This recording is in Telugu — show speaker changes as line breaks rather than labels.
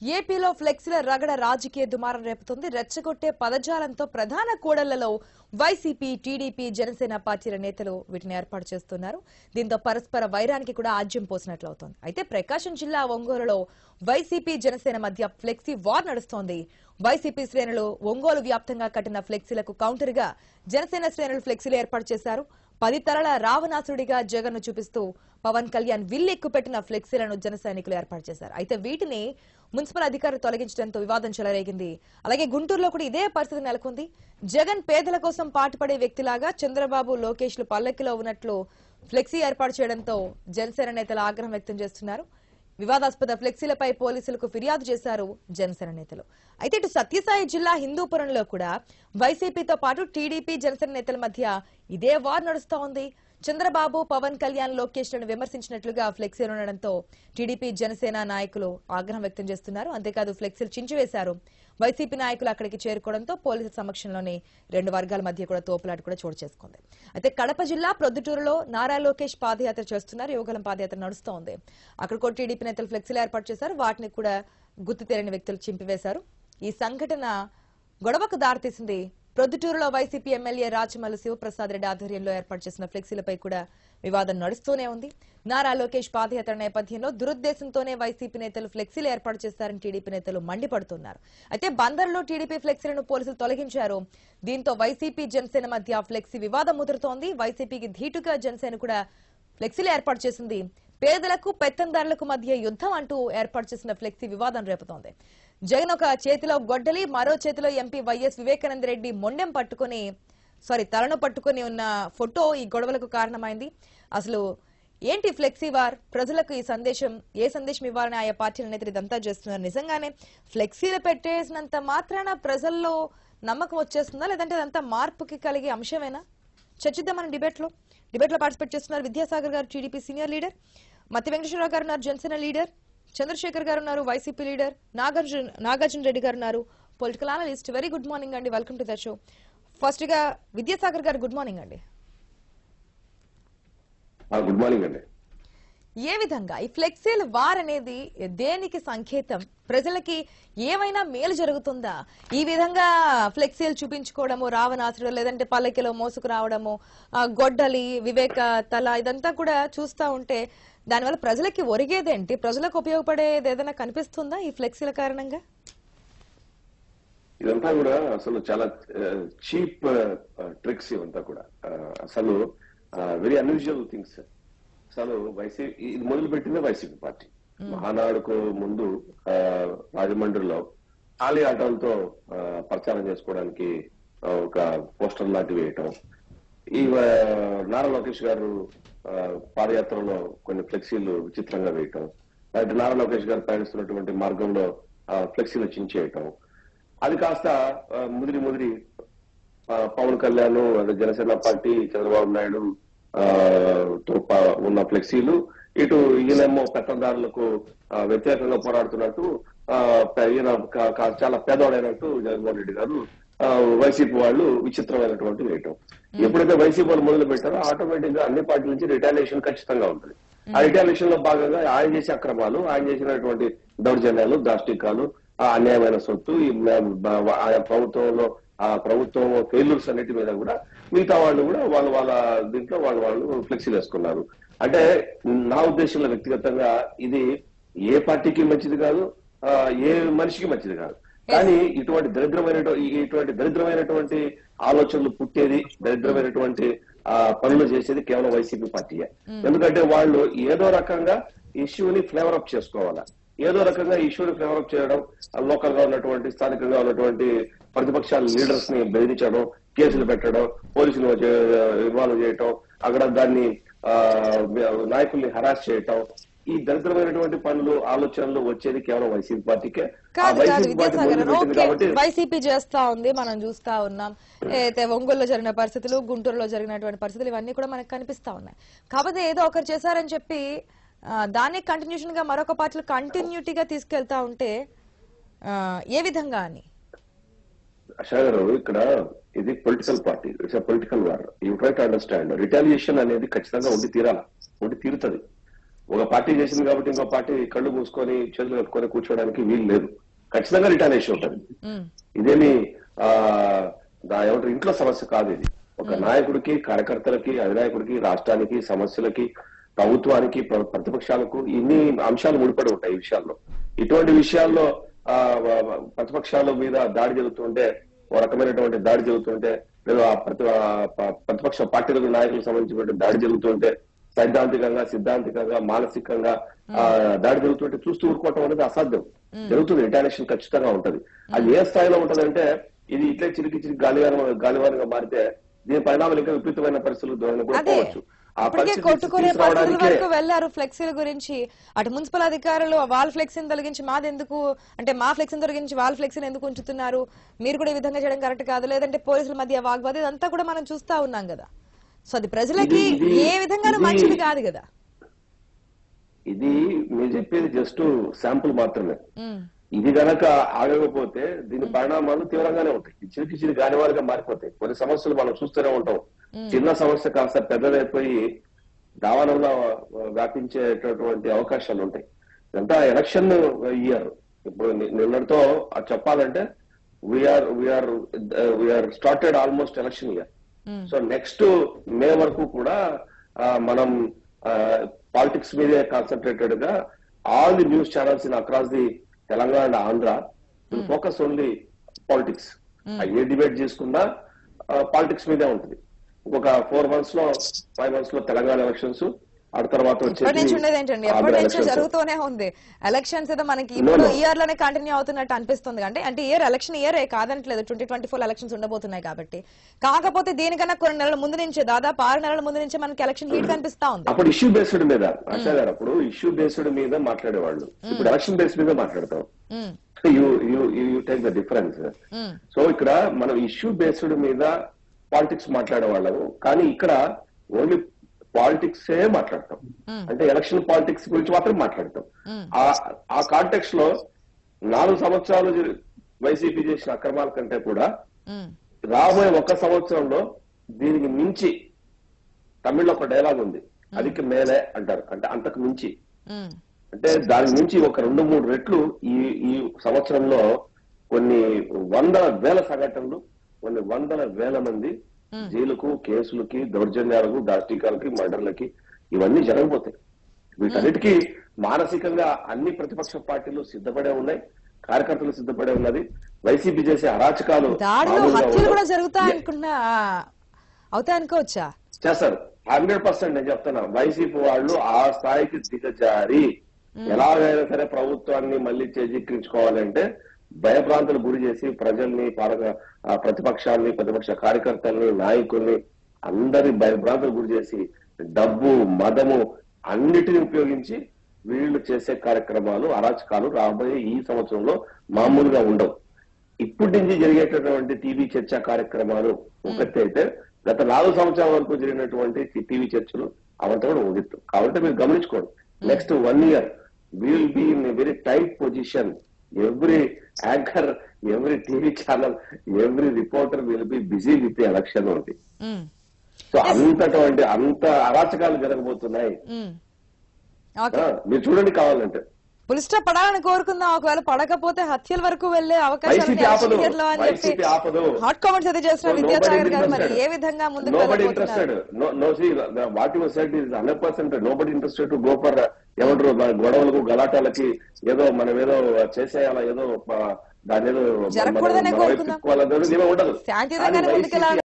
ఏపీలో ఫ్లెక్సీల రగడ రాజకీయ దుమారం రేపుతుంది రెచ్చగొట్టే పదజాలంతో ప్రధాన కూడళ్లలో వైసీపీ టీడీపీ జనసేన పార్టీల నేతలు వీటిని ఏర్పాటు చేస్తున్నారు దీంతో పరస్పర వైరానికి కూడా ఆజ్యం పోసినట్లు అవుతోంది అయితే ప్రకాశం జిల్లా ఒంగోలులో వైసీపీ జనసేన మధ్య ఫ్లెక్సీ వార్ నడుస్తోంది వైసీపీ శ్రేణులు ఒంగోలు వ్యాప్తంగా కట్టిన ఫ్లెక్సీలకు కౌంటర్ గా జనసేన శ్రేణులు ఫ్లెక్సీలు ఏర్పాటు చేశారు పది తరల రావణాసుడిగా జగన్ చూపిస్తూ పవన్ కళ్యాణ్ విల్లెక్కు పెట్టిన ఫ్లెక్సీలను జన సైనికులు ఏర్పాటు చేశారు అయితే వీటిని మున్సిపల్ అధికారులు తొలగించడంతో వివాదం చెలరేగింది అలాగే గుంటూరులో కూడా ఇదే పరిస్థితి నెలకొంది జగన్ పేదల కోసం పాటుపడే వ్యక్తిలాగా చంద్రబాబు లోకేష్లు పల్లకిలో ఉన్నట్లు ఫ్లెక్సీ ఏర్పాటు చేయడంతో జనసేన నేతలు ఆగ్రహం వ్యక్తం చేస్తున్నారు వివాదాస్పద ఫ్లెక్సీలపై పోలీసులకు ఫిర్యాదు చేశారు జనసేన నేతలు అయితే ఇటు సత్యసాయి జిల్లా హిందూపురంలో కూడా వైసీపీతో పాటు టీడీపీ జనసేన నేతల మధ్య ఇదే వార్ నడుస్తోంది చంద్రబాబు పవన్ కళ్యాణ్ లోకేష్ లను విమర్శించినట్లుగా ఫ్లెక్సీలు ఉండడంతో టీడీపీ జనసేన నాయకులు ఆగ్రహం వ్యక్తం చేస్తున్నారు అంతేకాదు ఫ్లెక్సీలు చించివేశారు వైసీపీ నాయకులు అక్కడికి చేరుకోవడంతో పోలీసుల సమక్షంలోనే రెండు వర్గాల మధ్య కూడా తోపులాట కూడా చోటు చేసుకుంది అయితే కడప జిల్లా ప్రొద్దుటూరులో నారా లోకేష్ పాదయాత్ర చేస్తున్నారు యువగలం పాదయాత్ర నడుస్తోంది అక్కడ కూడా టీడీపీ నేతలు ఫ్లెక్సీలు ఏర్పాటు చేశారు వాటిని కూడా గుర్తు తెలియని వ్యక్తులు చింపివేశారు ఈ సంఘటన గొడవకు దారితీసింది ప్రొద్దుటూరులో వైసీపీ ఎమ్మెల్యే రాచమల్లు శివప్రసాద్ రెడ్డి ఆధ్వర్యంలో ఏర్పాటు చేసిన ఫ్లెక్సీలపై కూడా వివాదం నడుస్తూనే ఉంది నారా లోకేష్ పాదయాత్ర నేపథ్యంలో దురుద్దేశంతోనే వైసీపీ నేతలు ఫ్లెక్సీలు ఏర్పాటు చేస్తారని టీడీపీ నేతలు మండిపడుతున్నారు అయితే బందర్లో టీడీపీ ఫ్లెక్సీలను పోలీసులు తొలగించారు దీంతో వైసీపీ జనసేన మధ్య ఫ్లెక్సీ వివాదం ముదురుతోంది వైసీపీకి ధీటుగా జనసేన కూడా ఫ్లెక్సీలు ఏర్పాటు చేసింది పేదలకు పెత్తందారులకు మధ్య యుద్ధం అంటూ ఏర్పాటు చేసిన ఫ్లెక్సీ వివాదం రేపుతోంది జగన్ ఒక చేతిలో గొడ్డలి మరో చేతిలో ఎంపీ వైఎస్ వివేకానంద రెడ్డి మొండెం పట్టుకుని సారీ తలను పట్టుకుని ఉన్న ఫోటో ఈ గొడవలకు కారణమైంది అసలు ఏంటి ఫ్లెక్సీ వార్ ప్రజలకు ఈ సందేశం ఏ సందేశం ఇవ్వాలని ఆయా పార్టీల నేతలు ఇదంతా చేస్తున్నారు నిజంగానే ఫ్లెక్సీలు పెట్టేసినంత మాత్రాన ప్రజల్లో నమ్మకం వచ్చేస్తుందా లేదంటే ఇదంతా మార్పుకి కలిగే అంశమేనా చర్చిద్దాం మన డిబేట్ లో డిబేట్ లో పార్టిసిపేట్ చేస్తున్నారు విద్యాసాగర్ గారు టీడీపీ సీనియర్ లీడర్ మతి వెంకటేశ్వరరావు గారు ఉన్నారు జనసేన లీడర్ చంద్రశేఖర్ గారు ఉన్నారు వైసీపీ లీడర్ నాగార్జున నాగార్జున రెడ్డి గారు ఉన్నారు political analyst very good morning అండి welcome to the show first గా విద్యాసాగర్ గారు గుడ్ మార్నింగ్ అండి
గుడ్ మార్నింగ్ అండి
ఏ విధంగా ఈ ఫ్లెక్సీల్ వార్ అనేది దేనికి సంకేతం ప్రజలకి ఏమైనా మేలు జరుగుతుందా ఈ విధంగా ఫ్లెక్సీలు చూపించుకోవడము రావణాసుడు లేదంటే పల్లకిలో మోసుకు రావడము ఆ, గొడ్డలి వివేక తల ఇదంతా కూడా చూస్తా ఉంటే దానివల్ల ప్రజలకి ఒరిగేదేంటి ప్రజలకు ఉపయోగపడేది ఏదైనా కనిపిస్తుందా ఈ ఫ్లెక్సీల కారణంగా
ఇదంతా కూడా అసలు చాలా చీప్ ట్రిక్స్ ఇవంతా కూడా ఆ, అసలు వెరీ అన్యూజువల్ థింగ్స్ అసలు వైసీపీ ఇది మొదలు పెట్టిందే వైసీపీ పార్టీ మహానాడుకు ముందు ఆ, రాజమండ్రిలో ఖాళీ ఆటోలతో ఆ, ప్రచారం చేసుకోవడానికి ఆ, ఒక పోస్టర్ లాంటివి వేయటం ఈ ఆ, నారా లోకేష్ గారు ఆ, పాదయాత్రలో కొన్ని ఫ్లెక్సీలు విచిత్రంగా వేయటం అలాంటి నారా లోకేష్ గారు ప్రయాణిస్తున్నటువంటి మార్గంలో ఆ, ఫ్లెక్సీలు చించేయటం అది కాస్త ఆ, ముదిరి ముదిరి ఆ, పవన్ కళ్యాణ్ అదే జనసేన పార్టీ చంద్రబాబు నాయుడు ఆ, తో ప- ఉన్న ఫ్లెక్సీలు ఇటు ఈయనేమో పెత్తందారులకు ఆ, వ్యతిరేకంగా పోరాడుతున్నట్టు ఆ, ప- ఈయన కా- కా- చాలా పేదవాడైనట్టు జగన్మోహన్ రెడ్డి గారు ఆ, వైసీపీ వాళ్ళు విచిత్రమైనటువంటి వేయటం ఎప్పుడైతే వైసీపీ వాళ్ళు మొదలు పెట్టారో ఆటోమేటిక్ గా అన్ని పార్టీల నుంచి రిటాలియేషన్ ఖచ్చితంగా ఉంటుంది ఆ రిటాలియేషన్ లో భాగంగా ఆయన చేసే అక్రమాలు ఆయన చేసినటువంటి దౌర్జన్యాలు దాష్టికాలు ఆ అన్యాయమైన సొత్తు ఈ మ- బ- ఆయా ప్రభుత్వంలో ఆ ప్రభుత్వం ఫెయిల్యూర్స్ అన్నిటి మీద కూడా మిగతా వాళ్ళు కూడా వాళ్ళ వాళ్ళ దీంట్లో వాళ్ళు వాళ్ళు ఫ్లెక్సీలు వేసుకున్నారు అంటే నా ఉద్దేశంలో వ్యక్తిగతంగా ఇది ఏ పార్టీకి మంచిది కాదు ఆ, ఏ మనిషికి మంచిది కాదు కానీ ఇటువంటి దరిద్రమైన ఇటువంటి దరిద్రమైనటువంటి ఆలోచనలు పుట్టేది దరిద్రమైనటువంటి ఆ పనులు చేసేది కేవలం వైసీపీ పార్టీయే ఎందుకంటే వాళ్ళు ఏదో రకంగా ఇష్యూని ఫ్లేవర్ అప్ చేసుకోవాలా ఏదో రకంగా ఇష్యూని ఫ్లేవర్ అప్ చేయడం లోకల్ గా ఉన్నటువంటి స్థానికంగా ఉన్నటువంటి ప్రతిపక్షాల లీడర్స్ ని బెదిరించడం కేసులు పెట్టడం పోలీసులు ఇన్వాల్వ్ చేయటం అక్కడ దాన్ని ఆ, నాయకుల్ని హరాస్ చేయటం ఈ దరిద్రమైనటువంటి పనులు ఆలోచనలు వచ్చేది కేవలం వైసీపీ పార్టీకే ఆ
కాదు కాదు
వైసీపీ పార్టీ
విద్యాసాగర్
మొదలుపెట్టింది
ఓకే
కాబట్టి
వైసీపీ చేస్తా ఉంది మనం చూస్తా ఉన్నాం అయితే ఒంగోలులో జరిగిన పరిస్థితులు గుంటూరులో జరిగినటువంటి పరిస్థితులు ఇవన్నీ కూడా మనకు కనిపిస్తా ఉన్నాయి కాకపోతే ఏదో ఒకరు చేశారని చెప్పి ఆ, దాన్ని కంటిన్యూషన్ గా మరొక పార్టీలు కంటిన్యూటీగా తీసుకెళ్తా ఉంటే ఆ, ఏ విధంగా అని
అషా గారు ఇక్కడ ఇది political party it's political war you try to understand retaliation అనేది ఖచ్చితంగా ఉండి తీరాల ఉండి తీరుతుంది ఒక పార్టీ చేసింది కాబట్టి ఇంకో పార్టీ కళ్ళు మూసుకొని చేతులు కట్టుకొని కూర్చోవడానికి వీలు లేదు ఖచ్చితంగా రిటానేషన్ ఉంటుంది
ఉమ్,
ఇదేమి ఆ దా- ఏమంటారు ఇంట్లో సమస్య కాదు ఇది ఒక నాయకుడికి కార్యకర్తలకి అధినాయకుడికి రాష్ట్రానికి సమస్యలకి ప్రభుత్వానికి ప్ర- ప్రతిపక్షాలకు ఇన్ని అంశాలు ముడిపడి ఉంటాయి ఈ విషయాల్లో ఇటువంటి విషయాల్లో ఆ వ- వ- ప్రతిపక్షాల మీద దాడి జరుగుతుంటే ఓ రకమైనటువంటి దాడి జరుగుతుంటే లేదా ఆ ప్రతి ఆ ప- ప్రతిపక్ష పార్టీలకు నాయకులకు సంబంధించినటువంటి దాడి జరుగుతుంటే సైద్ధాంతికంగా సిద్ధాంతికంగా మానసికంగా ఆ దాడి జరుగుతుంటే చూస్తూ ఊరుకోవటం అనేది అసాధ్యం జరుగుతుంది రిటాలియేషన్ ఖచ్చితంగా ఉంటది అది ఏ స్థాయిలో ఉంటదంటే ఇది ఇట్లే చిరికి చిరికి గాలివాన గాలివానగా మారితే దీని పరిణామాలు ఇంకా విపరీతమైన పరిస్థితులు దూరంగా కూడా
అదే
పోవచ్చు ఆ
ఇప్పటికే
పరిస్థితి
కొట్టుకునే పరిస్థితుల
తీసుకురావడానికే
వరకు వెళ్లారు ఫ్లెక్సీల గురించి అటు మున్సిపల్ అధికారులు వాళ్ళ ఫ్లెక్సీని తొలగించి మాది ఎందుకు అంటే మా ఫ్లెక్సీని తొలగించి వాళ్ళ ఫ్లెక్సీని ఎందుకు ఉంచుతున్నారు మీరు కూడా ఈ విధంగా చేయడం కరెక్ట్ కాదు లేదంటే పోలీసుల మధ్య వాగ్వాదం ఇదంతా కూడా మనం చూస్తా ఉన్నాం కదా సో అది ప్రజలకి
ఇది- ఇది-
ఏ విధంగానూ
ఇది-
మంచిది కాదు కదా
ఇది మీరు చెప్పేది జస్ట్ శాంపుల్ మాత్రమే
ఉమ్,
ఇది గనక ఆగకపోతే దీని పరిణామాలు తీవ్రంగానే ఉంటాయి ఈ చిరికి చిరికి గానివారిగా మారిపోతాయి కొన్ని సమస్యలు మనం చూస్తూనే ఉంటాం చిన్న సమస్య కాస్త పెద్దదైపోయి దావానంలో వ్యాపించేటటువంటి అవకాశాలు ఉంటాయి ఇదంతా ఎలక్షన్ ఇయర్ ఇప్పుడు ని- నిన్నటితో అది చెప్పాలంటే we are we are we are started almost election year
um,
so next May వరకు కూడా ఆ, మనం పాలిటిక్స్ మీదే కాన్సన్ట్రేటెడ్ గా all the news channels in across the Telangana and Andhra focus only politics ఏ డిబేట్ చేసుకున్నా పాలిటిక్స్ మీదే ఉంటుంది ఇంకొక ఫోర్ మంత్స్ లో ఫైవ్ మంత్స్ లో తెలంగాణ ఎలక్షన్స్ ఆ తర్వాత
ఎప్పటి నుంచి ఉండేది ఏంటండి ఎప్పటి
ఆంధ్ర
నుంచో
elections.
జరుగుతూనే ఉంది ఎలక్షన్స్ ఏదో మనకి
No,
ఇప్పుడు
no.
ఇయర్ లోనే కంటిన్యూ అవుతున్నట్టు అనిపిస్తుంది అంటే అంటే ఇయర్ ఎలక్షన్ ఇయర్ కాదనట్లేదు ట్వంటీ ట్వంటీ ఫోర్ ఎలక్షన్స్ ఉండబోతున్నాయి కాబట్టి కాకపోతే దీనికన్నా కొన్ని నెలల ముందు నుంచే దాదాపు ఆరు నెలల ముందు నుంచే మనకి ఎలక్షన్ హీట్ కనిపిస్తా ఉంది
అప్పుడు ఇష్యూ బేస్డ్ మీద ఆశా గారు అప్పుడు ఇష్యూ బేస్డ్ మీద మాట్లాడేవాళ్ళు ఇప్పుడు ఎలక్షన్ బేస్ మీద మాట్లాడతాం
um,
you you you take the difference
um,
so ఇక్కడ మనం ఇష్యూ బేస్డ్ మీద పాలిటిక్స్ మాట్లాడే వాళ్ళము కానీ ఇక్కడ ఓన్లీ పాలిటిక్స్ ఏ మాట్లాడతాం అంటే ఎలక్షన్ పాలిటిక్స్ గురించి మాత్రం మాట్లాడతాం ఆ ఆ కాంటెక్స్ లో నాలుగు సంవత్సరాలు జరి- వైసీపీ చేసిన అక్రమాల కంటే కూడా
ఉమ్,
రాబోయే ఒక్క సంవత్సరంలో దీనికి మించి తమిళ్లో ఒక డైలాగ్ ఉంది అదికి మేలే అంటారు అంటే అంతకు మించి
ఉమ్,
అంటే దాని నుంచి ఒక రెండు మూడు రెట్లు ఈ ఈ సంవత్సరంలో కొన్ని వందల వేల సంఘటనలు కొన్ని వందల వేల మంది జైలుకు కేసులకి దౌర్జన్యాలకు దాష్టికాలకి మర్డర్లకి ఇవన్నీ జరగబోతాయి వీటన్నిటికీ మానసికంగా అన్ని ప్రతిపక్ష పార్టీలు సిద్ధపడే ఉన్నాయి కార్యకర్తలు సిద్ధపడే ఉన్నది వైసీపీ చేసే అరాచకాలు
దాడులు
మామూలుగా
హత్యలు
ఉండవు.
కూడా జరుగుతాయి అనుకున్నా అవుతాయి అనుకోవచ్చా
చేస్తారు హండ్రెడ్ పర్సెంట్ నేను చెప్తున్నా వైసీపీ వాళ్ళు ఆ స్థాయికి దిగజారి ఎలాగైనా సరే ప్రభుత్వాన్ని మళ్ళీ చేజిక్కించుకోవాలంటే భయభ్రాంతులు గురి చేసి ప్రజల్ని పాలక ఆ ప్రతిపక్షాల్ని ప్రతిపక్ష కార్యకర్తల్ని నాయకుల్ని అందరి భయభ్రాంతులు గురి చేసి డబ్బు మదము అన్నిటిని ఉపయోగించి వీళ్ళు చేసే కార్యక్రమాలు అరాచకాలు రాబోయే ఈ సంవత్సరంలో మామూలుగా ఉండవు ఇప్పటి నుంచి జరిగేటటువంటి టీవీ చర్చ కార్యక్రమాలు ఒకటి అయితే గత నాలుగు సంవత్సరాల వరకు జరిగినటువంటి టీవీ చర్చలు అవంతా కూడా ఉండొద్దు కాబట్టి మీరు గమనించుకోండి next one year will be in very tight position every anchor every TV channel every reporter will be busy with election ఉంది
ఉమ్,
సో అంతటువంటి అంత అరాచకాలు జరగబోతున్నాయి
ఉమ్. ఓకే
ఆ, మీరు చూడండి కావాలంటే
పులిస్టా పడాలని కోరుకుందాం ఒకవేళ పడకపోతే హత్యల వరకు వెళ్లే అవకాశాలు
వైసీపీ
ఉన్నాయి
ఆపదు.
election year లో అని
వైసీపీ
చెప్పి
ఆపదు.
హాట్ కామెంట్స్ అయితే చేస్తున్నారు
So,
విద్యాసాగర్
nobody
గారు మరి
interested.
ఏ విధంగా ముందుకు
nobody
వెళ్ళబోతున్నారు
interested. No, no, see, the- what you said is 100% nobody interested to go for, uh, ఏమంటారు మన గొడవలకు గలాటాలకి ఏదో మనం ఏదో చేసేయాలా ఏదో ఆ, దాని ఏదో
జరగకూడదనే
మనం- మనం
కోరుకుందాం.
ఎత్తుక్కోవాలనేది ఏమీ ఉండదు
శాంతియుతంగానే
కానీ
ముందుకెళ్ళాలి.